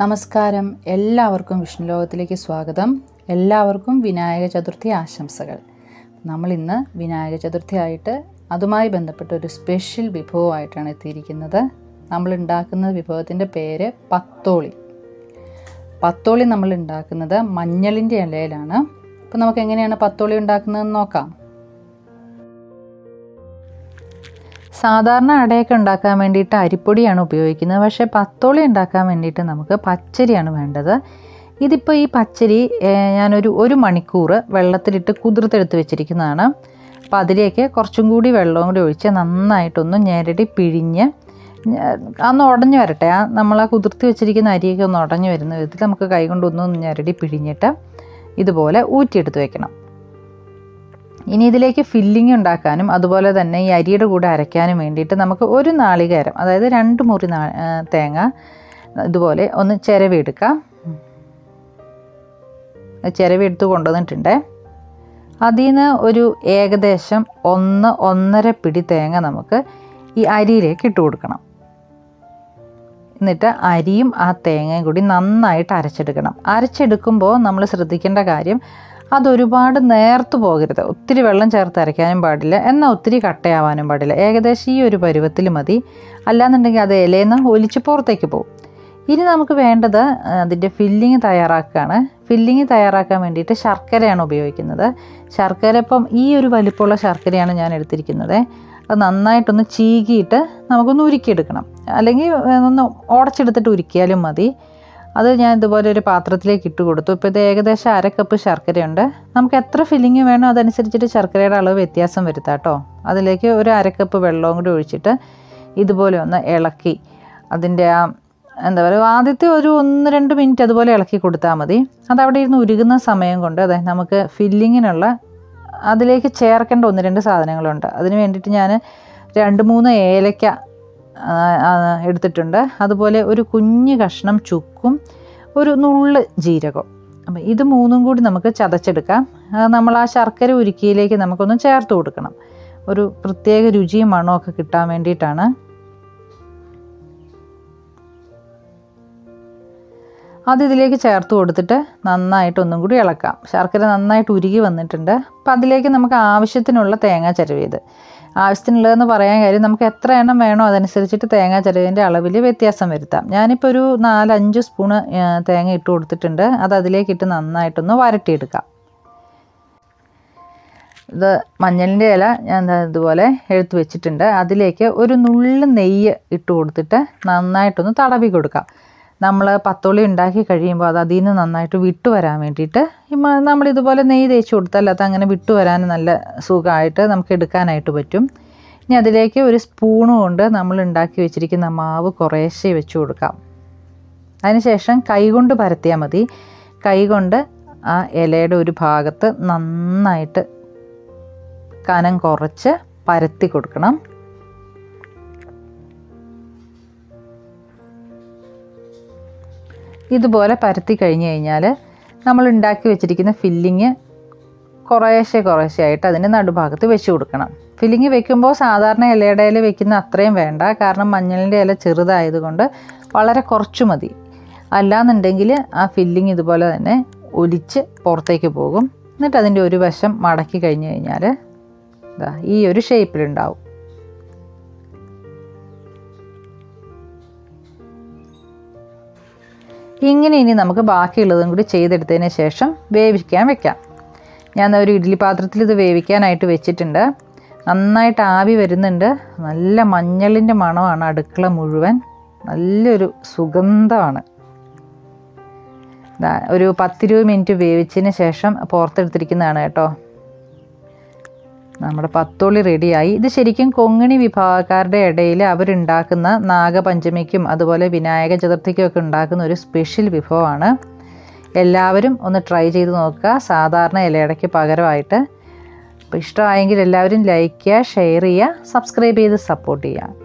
നമസ്കാരം എല്ലാവർക്കും വിഷ്ണു ലോകത്തിലേക്ക് സ്വാഗതം എല്ലാവർക്കും വിനായക ചതുർത്ഥി ആശംസകൾ നമ്മൾ ഇന്ന് വിനായക ചതുർത്ഥി ആയിട്ട് അതുമായി ബന്ധപ്പെട്ട ഒരു സ്പെഷ്യൽ വിഭവമായിട്ടാണ് എത്തിയിരിക്കുന്നത് നമ്മൾ ഉണ്ടാക്കുന്ന വിഭവത്തിൻ്റെ പേര് പത്തോളി പത്തോളി നമ്മൾ ഉണ്ടാക്കുന്നത് മഞ്ഞളിൻ്റെ ഇലയിലാണ് അപ്പോൾ നമുക്ക് എങ്ങനെയാണ് പത്തോളി ഉണ്ടാക്കുന്നതെന്ന് നോക്കാം സാധാരണ അടയൊക്കെ ഉണ്ടാക്കാൻ വേണ്ടിയിട്ട് അരിപ്പൊടിയാണ് ഉപയോഗിക്കുന്നത് പക്ഷേ പത്തോളി ഉണ്ടാക്കാൻ വേണ്ടിയിട്ട് നമുക്ക് പച്ചരിയാണ് വേണ്ടത് ഇതിപ്പോൾ ഈ പച്ചരി ഏഹ്, ഞാനൊരു ഒരു മണിക്കൂർ വെള്ളത്തിലിട്ട് കുതിർത്തെടുത്ത് വെച്ചിരിക്കുന്നതാണ് അപ്പോൾ അതിലേക്ക് കുറച്ചും കൂടി വെള്ളവും കൂടി ഒഴിച്ച് നന്നായിട്ടൊന്ന് ഞെരടി പിഴിഞ്ഞ് ഞ- അന്ന് ഉടഞ്ഞു വരട്ടെ ആ നമ്മൾ ആ കുതിർത്തി വെച്ചിരിക്കുന്ന അരിയൊക്കെ ഒന്ന് ഉടഞ്ഞു വരുന്ന വിധത്തിൽ നമുക്ക് കൈകൊണ്ട് ഒന്ന് ഞെരടി പിഴിഞ്ഞിട്ട് ഇതുപോലെ ഊറ്റിയെടുത്ത് വെക്കണം ഇനി ഇതിലേക്ക് ഫില്ലിംഗ് ഉണ്ടാക്കാനും അതുപോലെ തന്നെ ഈ അരിയുടെ കൂടെ അരയ്ക്കാനും വേണ്ടിയിട്ട് നമുക്ക് ഒരു നാളികേരം അതായത് രണ്ട് മുറി നാ ആ, തേങ്ങ ഇതുപോലെ ഒന്ന് ചിരവിയെടുക്കാം ചിരവി എടുത്ത് കൊണ്ടുവന്നിട്ടുണ്ട് അതിൽ നിന്ന് ഒരു ഏകദേശം ഒന്ന് ഒന്നര പിടി തേങ്ങ നമുക്ക് ഈ അരിയിലേക്ക് ഇട്ട് കൊടുക്കണം എന്നിട്ട് അരിയും ആ തേങ്ങയും കൂടി നന്നായിട്ട് അരച്ചെടുക്കണം അരച്ചെടുക്കുമ്പോൾ നമ്മൾ ശ്രദ്ധിക്കേണ്ട കാര്യം അതൊരുപാട് നേർത്ത് പോകരുത് ഒത്തിരി വെള്ളം ചേർത്ത് അരയ്ക്കാനും പാടില്ല എന്നാൽ ഒത്തിരി കട്ടയാവാനും പാടില്ല ഏകദേശം ഈ ഒരു പരുവത്തിൽ മതി അല്ലാന്നുണ്ടെങ്കിൽ അത് ഇലയിൽ നിന്ന് ഒലിച്ച് പുറത്തേക്ക് പോകും ഇനി നമുക്ക് വേണ്ടത് ആ, അതിൻ്റെ ഫില്ലിങ് തയ്യാറാക്കുകയാണ് ഫില്ലിങ് തയ്യാറാക്കാൻ വേണ്ടിയിട്ട് ശർക്കരയാണ് ഉപയോഗിക്കുന്നത് ശർക്കര ഇപ്പം ഈ ഒരു വലിപ്പമുള്ള ശർക്കരയാണ് ഞാൻ എടുത്തിരിക്കുന്നത് അത് നന്നായിട്ടൊന്ന് ചീകിയിട്ട് നമുക്കൊന്ന് ഉരുക്കിയെടുക്കണം അല്ലെങ്കിൽ ഏ, ഒന്ന് ഉടച്ചെടുത്തിട്ട് ഉരുക്കിയാലും മതി അത് ഞാൻ ഇതുപോലെ ഒരു പാത്രത്തിലേക്ക് ഇട്ട് കൊടുത്തു ഇപ്പോൾ ഇത് ഏകദേശം അര കപ്പ് ശർക്കരയുണ്ട് നമുക്ക് എത്ര ഫില്ലിങ് വേണോ അതനുസരിച്ചിട്ട് ശർക്കരയുടെ അളവ് വ്യത്യാസം വരുത്താം കേട്ടോ അതിലേക്ക് ഒരു അര കപ്പ് വെള്ളവും കൂടി ഒഴിച്ചിട്ട് ഇതുപോലെ ഒന്ന് ഇളക്കി അതിൻ്റെ ആ എന്താ പറയുക ആദ്യത്തെ ഒരു ഒന്ന് രണ്ട് മിനിറ്റ് അതുപോലെ ഇളക്കി കൊടുത്താൽ മതി അതവിടെ ഇരുന്ന് ഉരുകുന്ന സമയം കൊണ്ട് അതെ നമുക്ക് ഫില്ലിങ്ങിനുള്ള അതിലേക്ക് ചേർക്കേണ്ട ഒന്ന് രണ്ട് സാധനങ്ങളുണ്ട് അതിന് വേണ്ടിയിട്ട് ഞാൻ രണ്ട് മൂന്ന് ഏലക്ക ആ, ആ, എടുത്തിട്ടുണ്ട് അതുപോലെ ഒരു കുഞ്ഞ് കഷ്ണം ചുക്കും ഒരു നുള്ള് ജീരകം അപ്പം ഇത് മൂന്നും കൂടി നമുക്ക് ചതച്ചെടുക്കാം അത് നമ്മൾ ആ ശർക്കര ഉരുക്കിയിലേക്ക് നമുക്കൊന്ന് ചേർത്ത് കൊടുക്കണം ഒരു പ്രത്യേക രുചിയും മണമൊക്കെ കിട്ടാൻ വേണ്ടിയിട്ടാണ് അത് ഇതിലേക്ക് ചേർത്ത് കൊടുത്തിട്ട് നന്നായിട്ട് ഒന്നും കൂടി ഇളക്കാം ശർക്കര നന്നായിട്ട് ഉരുകി വന്നിട്ടുണ്ട് അപ്പം അതിലേക്ക് നമുക്ക് ആവശ്യത്തിനുള്ള തേങ്ങ ചിരവിയത് ആവശ്യത്തിനുള്ളതെന്ന് പറയാൻ കാര്യം നമുക്ക് എത്ര എണ്ണം വേണോ അതനുസരിച്ചിട്ട് തേങ്ങ ചിരവിൻ്റെ അളവിൽ വ്യത്യാസം വരുത്താം ഞാനിപ്പോൾ ഒരു നാലഞ്ച് സ്പൂണ് ആ, തേങ്ങ ഇട്ട് കൊടുത്തിട്ടുണ്ട് അത് അതിലേക്ക് ഇട്ട് നന്നായിട്ടൊന്ന് വരട്ടിയെടുക്കാം ഇത് മഞ്ഞളിൻ്റെ ഇല ഞാൻ ദാ ഇതുപോലെ എടുത്ത് വെച്ചിട്ടുണ്ട് അതിലേക്ക് ഒരു നുള്ളു നെയ്യ് ഇട്ട് കൊടുത്തിട്ട് നന്നായിട്ടൊന്ന് തടവി കൊടുക്കാം നമ്മൾ പത്തോളി ഉണ്ടാക്കി കഴിയുമ്പോൾ അത് അതിൽ നിന്ന് നന്നായിട്ട് വിട്ടു വരാൻ വേണ്ടിയിട്ട് ഈ മ- നമ്മളിതുപോലെ നെയ്യ് തേച്ച് കൊടുത്താൽ അത് അങ്ങനെ വിട്ടു വരാൻ നല്ല സുഖമായിട്ട് നമുക്ക് എടുക്കാനായിട്ട് പറ്റും ഇനി അതിലേക്ക് ഒരു സ്പൂണ് കൊണ്ട് നമ്മൾ ഉണ്ടാക്കി വെച്ചിരിക്കുന്ന മാവ് കുറേശ്ശെ വെച്ച് കൊടുക്കാം അതിനുശേഷം കൈകൊണ്ട് പരത്തിയാൽ മതി കൈകൊണ്ട് ആ ഇലയുടെ ഒരു ഭാഗത്ത് നന്നായിട്ട് കനം കുറച്ച് പരത്തി കൊടുക്കണം ഇതുപോലെ പരത്തി കഴിഞ്ഞ് കഴിഞ്ഞാൽ നമ്മൾ ഉണ്ടാക്കി വെച്ചിരിക്കുന്ന ഫില്ലിങ് കുറേശ്ശെ കുറേശ്ശെ ആയിട്ട് അതിൻ്റെ നടുഭാഗത്ത് വെച്ച് കൊടുക്കണം ഫില്ലിങ് വെക്കുമ്പോൾ സാധാരണ ഇലയുടെ ഇല വെക്കുന്ന അത്രയും വേണ്ട കാരണം മഞ്ഞളിൻ്റെ ഇല ചെറുതായതുകൊണ്ട് വളരെ കുറച്ച് മതി അല്ലാന്നുണ്ടെങ്കിൽ ആ ഫില്ലിങ് ഇതുപോലെ തന്നെ ഒലിച്ച് പുറത്തേക്ക് പോകും എന്നിട്ട് അതിൻ്റെ ഒരു വശം മടക്കി കഴിഞ്ഞ് കഴിഞ്ഞാൽ ഇതാ ഈ ഒരു ഷേപ്പിലുണ്ടാവും ഇങ്ങനെ ഇനി നമുക്ക് ബാക്കിയുള്ളതും കൂടി ചെയ്തെടുത്തതിന് ശേഷം വേവിക്കാൻ വെക്കാം ഞാൻ ദാ ഒരു ഇഡ്ഡലി പാത്രത്തിൽ ഇത് വേവിക്കാനായിട്ട് വെച്ചിട്ടുണ്ട് നന്നായിട്ട് ആവി വരുന്നുണ്ട് നല്ല മഞ്ഞളിൻ്റെ മണമാണ് അടുക്കള മുഴുവൻ നല്ലൊരു സുഗന്ധമാണ് ദാ ഒരു പത്തിരുപത് മിനിറ്റ് വേവിച്ചതിന് ശേഷം പുറത്തെടുത്തിരിക്കുന്നതാണ് കേട്ടോ നമ്മുടെ പത്തോളി റെഡിയായി ഇത് ശരിക്കും കൊങ്ങിണി വിഭാഗക്കാരുടെ ഇടയിൽ അവരുണ്ടാക്കുന്ന നാഗപഞ്ചമിക്കും അതുപോലെ വിനായക ചതുർത്ഥിക്കും ഒക്കെ ഉണ്ടാക്കുന്ന ഒരു സ്പെഷ്യൽ വിഭവമാണ് എല്ലാവരും ഒന്ന് ട്രൈ ചെയ്ത് നോക്കുക സാധാരണ ഇലയടയ്ക്ക് പകരമായിട്ട് അപ്പോൾ ഇഷ്ടമായെങ്കിൽ എല്ലാവരും ലൈക്ക് ചെയ്യുക ഷെയർ ചെയ്യുക സബ്സ്ക്രൈബ് ചെയ്ത് സപ്പോർട്ട് ചെയ്യുക